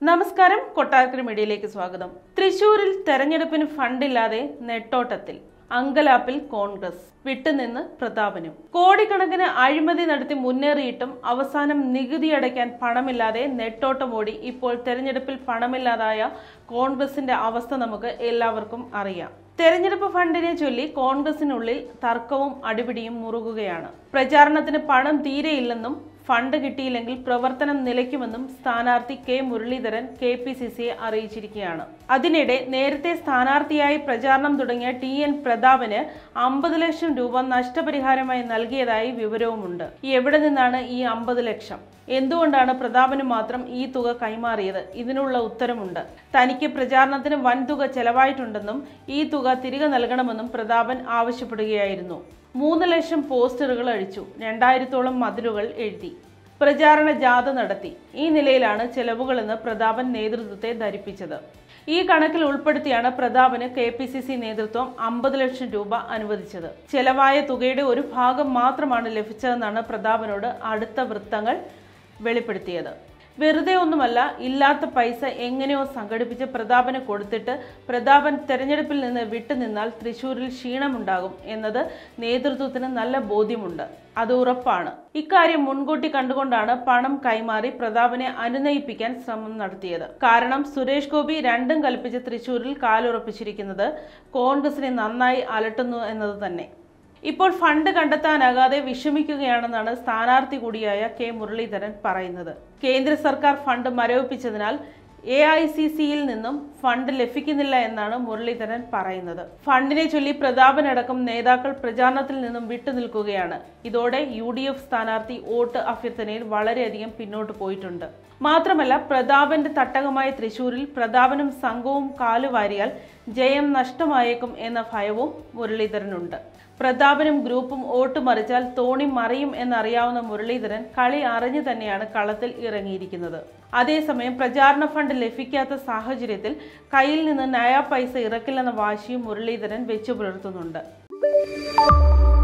നമസ്കാരം കൊട്ടാരക്കര മീഡിയയിലേക്ക് സ്വാഗതം തൃശൂരിൽ തെരഞ്ഞെടുപ്പിന് ഫണ്ടില്ലാതെ നെട്ടോട്ടത്തിൽ അങ്കലാപ്പിൽ കോൺഗ്രസ് വിട്ടുനിന്ന് പ്രതാപനും കോടിക്കണക്കിന് അഴിമതി നടത്തി മുന്നേറിയിട്ടും അവസാനം നികുതി അടയ്ക്കാൻ പണമില്ലാതെ നെട്ടോട്ടമോടി ഇപ്പോൾ തെരഞ്ഞെടുപ്പിൽ പണമില്ലാതായ കോൺഗ്രസിന്റെ അവസ്ഥ നമുക്ക് എല്ലാവർക്കും അറിയാം തെരഞ്ഞെടുപ്പ് ഫണ്ടിനെ ചൊല്ലി കോൺഗ്രസിനുള്ളിൽ തർക്കവും അടിപിടിയും മുറുകുകയാണ് പ്രചാരണത്തിന് പണം തീരെയില്ലെന്നും ഫണ്ട് കിട്ടിയില്ലെങ്കിൽ പ്രവർത്തനം നിലയ്ക്കുമെന്നും സ്ഥാനാർത്ഥി K Muraleedharan K P C സിയെ അറിയിച്ചിരിക്കുകയാണ് അതിനിടെ നേരത്തെ സ്ഥാനാർത്ഥിയായി പ്രചാരണം തുടങ്ങിയ ടി എൻ പ്രതാപന് അമ്പത് ലക്ഷം രൂപ നഷ്ടപരിഹാരമായി നൽകിയതായി വിവരവുമുണ്ട് എവിടെ നിന്നാണ് ഈ അമ്പത് ലക്ഷം എന്തുകൊണ്ടാണ് പ്രതാപന് മാത്രം ഈ തുക കൈമാറിയത് ഇതിനുള്ള ഉത്തരമുണ്ട് തനിക്ക് പ്രചാരണത്തിന് വൻതുക ചെലവായിട്ടുണ്ടെന്നും ഈ തുക തിരികെ നൽകണമെന്നും പ്രതാപൻ ആവശ്യപ്പെടുകയായിരുന്നു മൂന്ന് ലക്ഷം പോസ്റ്ററുകൾ അഴിച്ചു രണ്ടായിരത്തോളം മതിലുകൾ എഴുതി പ്രചാരണ ജാഥ നടത്തി ഈ നിലയിലാണ് ചെലവുകളെന്ന് പ്രതാപൻ നേതൃത്വത്തെ ധരിപ്പിച്ചത് ഈ കണക്കിൽ ഉൾപ്പെടുത്തിയാണ് പ്രതാപന് കെ പി സി സി നേതൃത്വം അമ്പത് ലക്ഷം രൂപ അനുവദിച്ചത് ചെലവായ തുകയുടെ ഒരു ഭാഗം മാത്രമാണ് ലഭിച്ചതെന്നാണ് പ്രതാപനോട് അടുത്ത വൃത്തങ്ങൾ വെളിപ്പെടുത്തിയത് വെറുതെ ഒന്നുമല്ല ഇല്ലാത്ത പൈസ എങ്ങനെയോ സംഘടിപ്പിച്ച് പ്രതാപന് കൊടുത്തിട്ട് പ്രതാപൻ തെരഞ്ഞെടുപ്പിൽ നിന്ന് വിട്ടുനിന്നാൽ തൃശൂരിൽ ക്ഷീണമുണ്ടാകും എന്നത് നേതൃത്വത്തിന് നല്ല ബോധ്യമുണ്ട് അത് ഉറപ്പാണ് ഇക്കാര്യം മുൻകൂട്ടി കണ്ടുകൊണ്ടാണ് പണം കൈമാറി പ്രതാപനെ അനുനയിപ്പിക്കാൻ ശ്രമം നടത്തിയത് കാരണം സുരേഷ് ഗോപി രണ്ടും കൽപ്പിച്ച് തൃശൂരിൽ കാലുറപ്പിച്ചിരിക്കുന്നത് കോൺഗ്രസിനെ നന്നായി അലട്ടുന്നു എന്നത് തന്നെ ഇപ്പോൾ ഫണ്ട് കണ്ടെത്താനാകാതെ വിഷമിക്കുകയാണെന്നാണ് സ്ഥാനാർത്ഥി കൂടിയായ കെ മുരളീധരൻ പറയുന്നത് കേന്ദ്ര സർക്കാർ ഫണ്ട് മരവിപ്പിച്ചതിനാൽ എ ഐ സി സിയിൽ നിന്നും ഫണ്ട് ലഭിക്കുന്നില്ല എന്നാണ് മുരളീധരൻ പറയുന്നത് ഫണ്ടിനെ ചൊല്ലി പ്രതാപനടക്കം നേതാക്കൾ പ്രചാരണത്തിൽ നിന്നും വിട്ടുനിൽക്കുകയാണ് ഇതോടെ യു ഡി എഫ് സ്ഥാനാർത്ഥി വോട്ട് അഭ്യർത്ഥനയിൽ വളരെയധികം പിന്നോട്ട് പോയിട്ടുണ്ട് മാത്രമല്ല പ്രതാപന്റെ തട്ടകമായ തൃശൂരിൽ പ്രതാപനും സംഘവും കാലുവാരിയാൽ ജയം നഷ്ടമായേക്കും എന്ന ഭയവും മുരളീധരനുണ്ട് പ്രതാപനും ഗ്രൂപ്പും വോട്ട് മറിച്ചാൽ തോണി മറിയും എന്നറിയാവുന്ന മുരളീധരൻ കളി അറിഞ്ഞു തന്നെയാണ് കളത്തിൽ ഇറങ്ങിയിരിക്കുന്നത് അതേസമയം പ്രചാരണ ഫണ്ട് ലഭിക്കാത്ത സാഹചര്യത്തിൽ കയ്യിൽ നിന്ന് നയാ പൈസ ഇറക്കില്ലെന്ന വാശിയും മുരളീധരൻ വെച്ചു പുലർത്തുന്നുണ്ട്